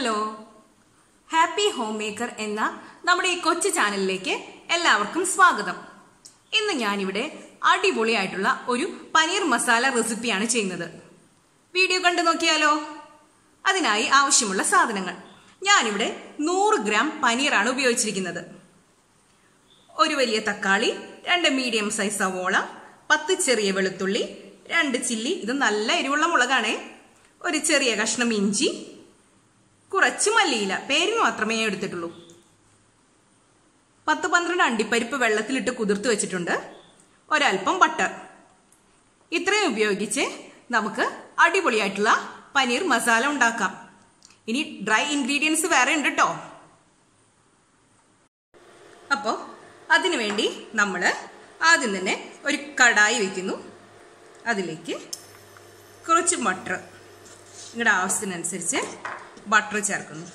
hello happy home maker എന്ന നമ്മുടെ ഈ കൊച്ചു ചാനലിലേക്ക് എല്ലാവർക്കും സ്വാഗതം ഇന്ന് ഞാനിവിടെ അടിപൊളിയായിട്ടുള്ള ഒരു പനീർ മസാല റെസിപ്പിയാണ് ചെയ്യുന്നത് വീഡിയോ കണ്ടു നോക്കിയാലോ അതിനായി ആവശ്യമുള്ള സാധനങ്ങൾ ഞാനിവിടെ നൂറ് ഗ്രാം പനീറാണ് ഉപയോഗിച്ചിരിക്കുന്നത് ഒരു വലിയ തക്കാളി രണ്ട് മീഡിയം സൈസ് സവോള പത്ത് ചെറിയ വെളുത്തുള്ളി രണ്ട് ചില്ലി ഇത് നല്ല എരിവുള്ള മുളകാണേ ഒരു ചെറിയ കഷ്ണം ഇഞ്ചി കുറച്ച് മല്ലിയില പേരിന് മാത്രമേ ഞാൻ എടുത്തിട്ടുള്ളൂ പത്ത് പന്ത്രണ്ട് അണ്ടിപ്പരിപ്പ് വെള്ളത്തിലിട്ട് കുതിർത്ത് വെച്ചിട്ടുണ്ട് ഒരൽപ്പം ബട്ടർ ഇത്രയും ഉപയോഗിച്ച് നമുക്ക് അടിപൊളിയായിട്ടുള്ള പനീർ മസാല ഉണ്ടാക്കാം ഇനി ഡ്രൈ ഇൻഗ്രീഡിയൻസ് വേറെ ഉണ്ട് കേട്ടോ അപ്പോൾ അതിനുവേണ്ടി നമ്മൾ ആദ്യം തന്നെ ഒരു കടായി വെക്കുന്നു അതിലേക്ക് കുറച്ച് ബട്ടർ നിങ്ങളുടെ ആവശ്യത്തിനനുസരിച്ച് ബട്ടർ ചേർക്കുന്നു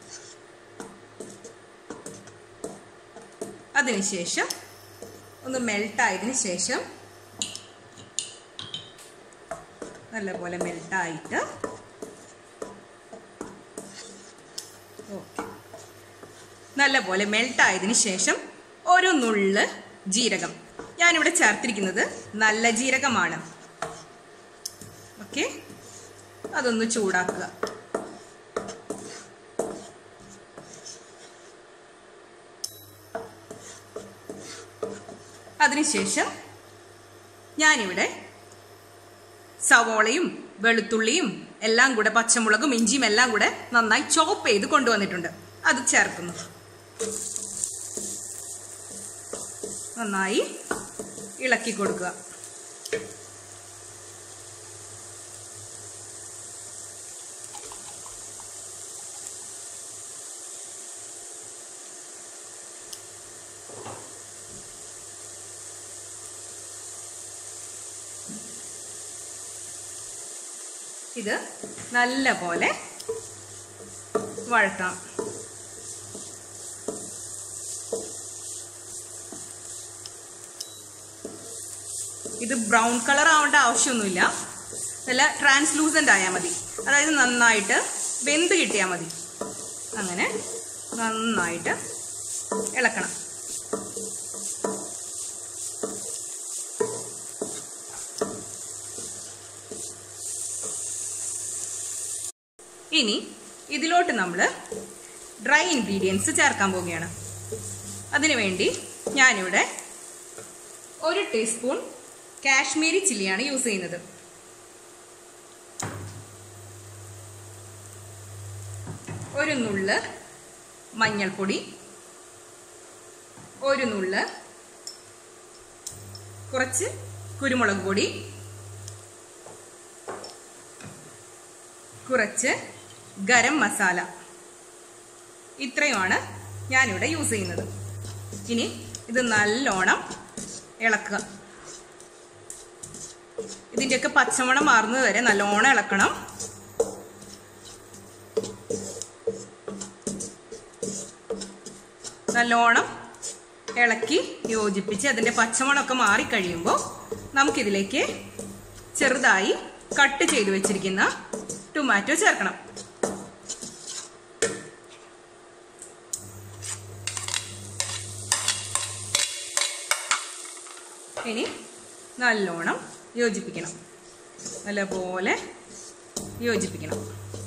അതിനുശേഷം ഒന്ന് മെൽട്ടായതിനു ശേഷം നല്ലപോലെ മെൽട്ടായിട്ട് ഓക്കെ നല്ലപോലെ മെൽട്ടായതിനു ശേഷം ഒരു നുള്ള് ജീരകം ഞാനിവിടെ ചേർത്തിരിക്കുന്നത് നല്ല ജീരകമാണ് ഓക്കെ അതൊന്ന് ചൂടാക്കുക അതിനുശേഷം ഞാനിവിടെ സവോളയും വെളുത്തുള്ളിയും എല്ലാം കൂടെ പച്ചമുളകും ഇഞ്ചിയും എല്ലാം കൂടെ നന്നായി ചോപ്പ് ചെയ്ത് കൊണ്ടുവന്നിട്ടുണ്ട് അത് ചേർക്കുന്നു നന്നായി ഇളക്കി കൊടുക്കുക ഇത് നല്ല പോലെ വഴക്കാം ഇത് ബ്രൗൺ കളർ ആവേണ്ട ആവശ്യമൊന്നുമില്ല നല്ല ട്രാൻസ്ലൂസൻ്റ് ആയാൽ മതി അതായത് നന്നായിട്ട് വെന്ത് കിട്ടിയാൽ മതി അങ്ങനെ നന്നായിട്ട് ഇളക്കണം ഇനി ഇതിലോട്ട് നമ്മൾ ഡ്രൈ ഇൻഗ്രീഡിയൻസ് ചേർക്കാൻ പോവുകയാണ് അതിനുവേണ്ടി ഞാനിവിടെ ഒരു ടീസ്പൂൺ കാശ്മീരി ചില്ലിയാണ് യൂസ് ചെയ്യുന്നത് ഒരു നുള്ള് മഞ്ഞൾപ്പൊടി ഒരു നുള്ള് കുറച്ച് കുരുമുളക് പൊടി കുറച്ച് ഗരം മസാല ഇത്രയുമാണ് ഞാനിവിടെ യൂസ് ചെയ്യുന്നത് ഇനി ഇത് നല്ലോണം ഇളക്കുക ഇതിൻ്റെയൊക്കെ പച്ചമണം മാറുന്നത് വരെ നല്ലോണം ഇളക്കണം നല്ലോണം ഇളക്കി യോജിപ്പിച്ച് അതിൻ്റെ പച്ചമണമൊക്കെ മാറിക്കഴിയുമ്പോൾ നമുക്കിതിലേക്ക് ചെറുതായി കട്ട് ചെയ്ത് വെച്ചിരിക്കുന്ന ടൊമാറ്റോ ചേർക്കണം ഇനി നല്ലോണം യോജിപ്പിക്കണം നല്ലപോലെ യോജിപ്പിക്കണം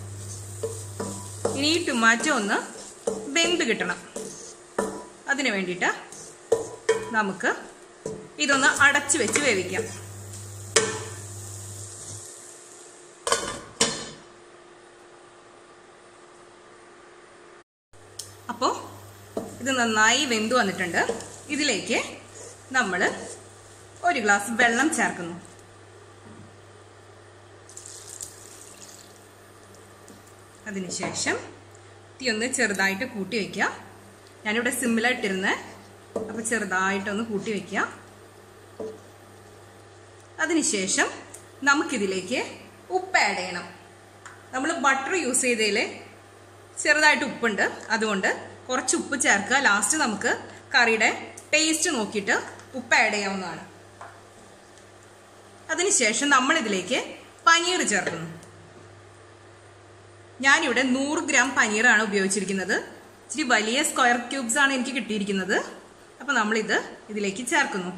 ഇനി ഈ ടൊമാറ്റോ ഒന്ന് വെന്ത് കിട്ടണം അതിന് വേണ്ടിയിട്ട് നമുക്ക് ഇതൊന്ന് അടച്ചു വെച്ച് വേവിക്കാം അപ്പോൾ ഇത് നന്നായി വെന്തു വന്നിട്ടുണ്ട് ഇതിലേക്ക് നമ്മൾ ഒരു ഗ്ലാസ് വെള്ളം ചേർക്കുന്നു അതിനുശേഷം തീ ഒന്ന് ചെറുതായിട്ട് കൂട്ടി വയ്ക്കുക ഞാനിവിടെ സിമ്മിലായിട്ടിരുന്ന് അപ്പോൾ ചെറുതായിട്ടൊന്ന് കൂട്ടി വയ്ക്കുക അതിനുശേഷം നമുക്കിതിലേക്ക് ഉപ്പ് ആഡ് ചെയ്യണം നമ്മൾ ബട്ടർ യൂസ് ചെയ്തതിൽ ചെറുതായിട്ട് ഉപ്പുണ്ട് അതുകൊണ്ട് കുറച്ച് ഉപ്പ് ചേർക്കുക ലാസ്റ്റ് നമുക്ക് കറിയുടെ ടേസ്റ്റ് നോക്കിയിട്ട് ഉപ്പ് ആഡ് ചെയ്യാവുന്നതാണ് അതിനുശേഷം നമ്മൾ ഇതിലേക്ക് പനീർ ചേർക്കുന്നു ഞാനിവിടെ നൂറ് ഗ്രാം പനീറാണ് ഉപയോഗിച്ചിരിക്കുന്നത് ഇച്ചിരി വലിയ സ്ക്വയർ ക്യൂബ്സ് ആണ് എനിക്ക് കിട്ടിയിരിക്കുന്നത് അപ്പൊ നമ്മളിത് ഇതിലേക്ക് ചേർക്കുന്നു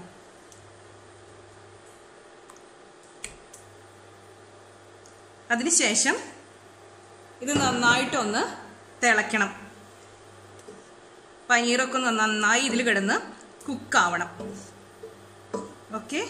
അതിനുശേഷം ഇത് നന്നായിട്ടൊന്ന് തിളയ്ക്കണം പനീറൊക്കെ ഒന്ന് നന്നായി ഇതിൽ കിടന്ന് കുക്കാവണം ഓക്കെ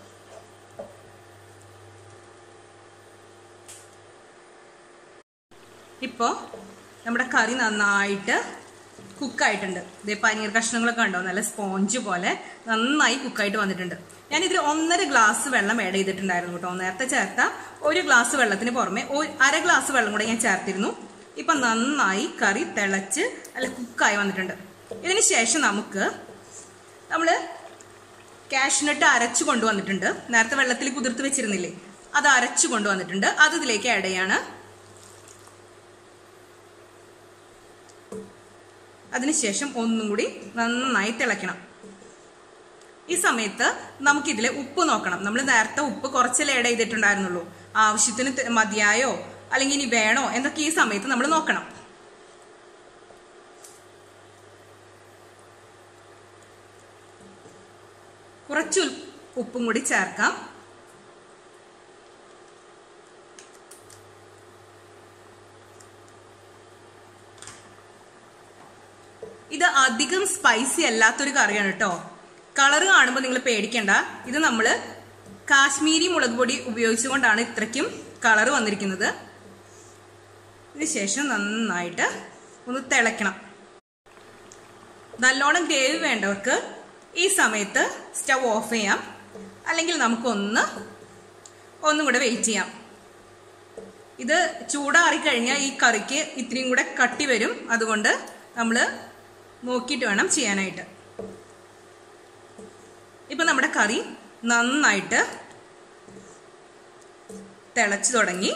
ഇപ്പോൾ നമ്മുടെ കറി നന്നായിട്ട് കുക്കായിട്ടുണ്ട് ഇതേ പനീർ കഷ്ണങ്ങളൊക്കെ ഉണ്ടോ നല്ല സ്പോഞ്ച് പോലെ നന്നായി കുക്കായിട്ട് വന്നിട്ടുണ്ട് ഞാൻ ഇതിൽ ഒന്നര ഗ്ലാസ് വെള്ളം ആഡ് ചെയ്തിട്ടുണ്ടായിരുന്നു കേട്ടോ നേരത്തെ ചേർത്ത ഒരു ഗ്ലാസ് വെള്ളത്തിന് പുറമെ ഒരു അര ഗ്ലാസ് വെള്ളം കൂടെ ഞാൻ ചേർത്തിരുന്നു ഇപ്പൊ നന്നായി കറി തിളച്ച് അല്ല കുക്കായി വന്നിട്ടുണ്ട് ഇതിന് ശേഷം നമുക്ക് നമ്മൾ കാഷ്നട്ട് അരച്ചു കൊണ്ടുവന്നിട്ടുണ്ട് നേരത്തെ വെള്ളത്തിൽ കുതിർത്ത് വെച്ചിരുന്നില്ലേ അത് അരച്ചു കൊണ്ടുവന്നിട്ടുണ്ട് അത് ഇതിലേക്ക് ആഡ് ചെയ്യാണ് അതിനുശേഷം ഒന്നും കൂടി നന്നായി തിളയ്ക്കണം ഈ സമയത്ത് നമുക്കിതിലെ ഉപ്പ് നോക്കണം നമ്മൾ നേരത്തെ ഉപ്പ് കുറച്ചല്ലേ ആഡ് ചെയ്തിട്ടുണ്ടായിരുന്നുള്ളൂ ആവശ്യത്തിന് ത- മതിയായോ അല്ലെങ്കിൽ ഇനി വേണോ എന്നൊക്കെ ഈ സമയത്ത് നമ്മൾ നോക്കണം കുറച്ച് ഉൽ- ഉപ്പും കൂടി ചേർക്കാം ഇത് അധികം സ്പൈസി അല്ലാത്തൊരു കറിയാണ് കേട്ടോ കളർ കാണുമ്പോൾ നിങ്ങൾ പേടിക്കണ്ട ഇത് നമ്മൾ കാശ്മീരി മുളക് പൊടി ഉപയോഗിച്ചുകൊണ്ടാണ് ഇത്രയ്ക്കും കളർ വന്നിരിക്കുന്നത് ഇതിന് ശേഷം നന്നായിട്ട് ഒന്ന് തിളയ്ക്കണം നല്ലോണം ഗ്രേവി വേണ്ടവർക്ക് ഈ സമയത്ത് സ്റ്റവ് ഓഫ് ചെയ്യാം അല്ലെങ്കിൽ നമുക്കൊന്ന് ഒന്നും കൂടെ വെയിറ്റ് ചെയ്യാം ഇത് ചൂടാറി കഴിഞ്ഞാൽ ഈ കറിക്ക് ഇത്രയും കൂടെ കട്ടി വരും അതുകൊണ്ട് നമ്മൾ നോക്കിയിട്ട് വേണം ചെയ്യാനായിട്ട് ഇപ്പൊ നമ്മുടെ കറി നന്നായിട്ട് തിളച്ചു തുടങ്ങി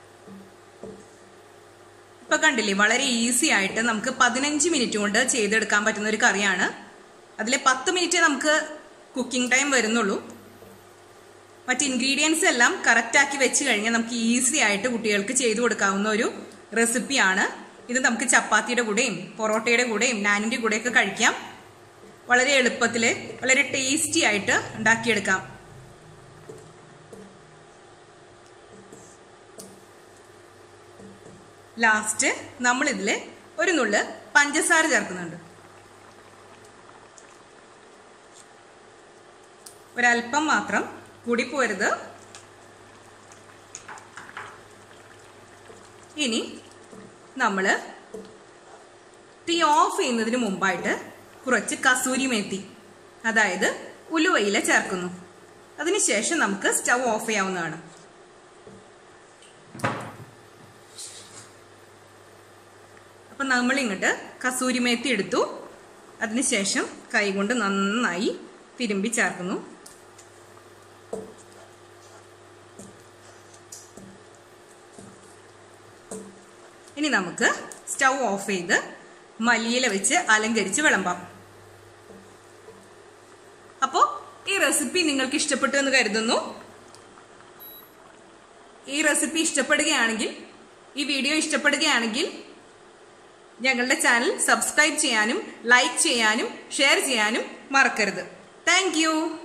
ഇപ്പൊ കണ്ടില്ലേ വളരെ ഈസി ആയിട്ട് നമുക്ക് പതിനഞ്ച് മിനിറ്റ് കൊണ്ട് ചെയ്തെടുക്കാൻ പറ്റുന്ന ഒരു കറിയാണ് അതിലെ പത്ത് മിനിറ്റ് നമുക്ക് കുക്കിംഗ് ടൈം വരുന്നുള്ളൂ മറ്റ് ഇൻഗ്രീഡിയൻസ് എല്ലാം കറക്റ്റ് ആക്കി വെച്ച് കഴിഞ്ഞാൽ നമുക്ക് ഈസി ആയിട്ട് കുട്ടികൾക്ക് ചെയ്തു കൊടുക്കാവുന്ന ഒരു റെസിപ്പിയാണ് ഇത് നമുക്ക് ചപ്പാത്തിയുടെ കൂടെയും പൊറോട്ടയുടെ കൂടെയും നാനിന്റെ കൂടെയൊക്കെ കഴിക്കാം വളരെ എളുപ്പത്തിൽ വളരെ ടേസ്റ്റി ആയിട്ട് ഉണ്ടാക്കിയെടുക്കാം ലാസ്റ്റ് നമ്മൾ ഇതിൽ ഒരു നുള്ള് പഞ്ചസാര ചേർക്കുന്നുണ്ട് ഒരല്പം മാത്രം കൂടി പോരുത് ഇനി നമ്മൾ തീ ഓഫ് ചെയ്യുന്നതിന് മുമ്പായിട്ട് കുറച്ച് കസൂരി മേത്തി അതായത് ഉലുവയില ചേർക്കുന്നു അതിനുശേഷം നമുക്ക് സ്റ്റവ് ഓഫ് ചെയ്യാവുന്നതാണ് അപ്പം നമ്മൾ ഇങ്ങോട്ട് കസൂരി മേത്തി എടുത്തു അതിനുശേഷം കൈകൊണ്ട് നന്നായി തിരുമ്പി ചേർക്കുന്നു ഇനി നമുക്ക് സ്റ്റൗ ഓഫ് ചെയ്ത് മല്ലിയില വെച്ച് അലങ്കരിച്ച് വിളമ്പാം അപ്പോ ഈ റെസിപ്പി നിങ്ങൾക്ക് ഇഷ്ടപ്പെട്ടു എന്ന് കരുതുന്നു ഈ റെസിപ്പി ഇഷ്ടപ്പെടുകയാണെങ്കിൽ ഈ വീഡിയോ ഇഷ്ടപ്പെടുകയാണെങ്കിൽ ഞങ്ങളുടെ ചാനൽ സബ്സ്ക്രൈബ് ചെയ്യാനും ലൈക്ക് ചെയ്യാനും ഷെയർ ചെയ്യാനും മറക്കരുത് താങ്ക്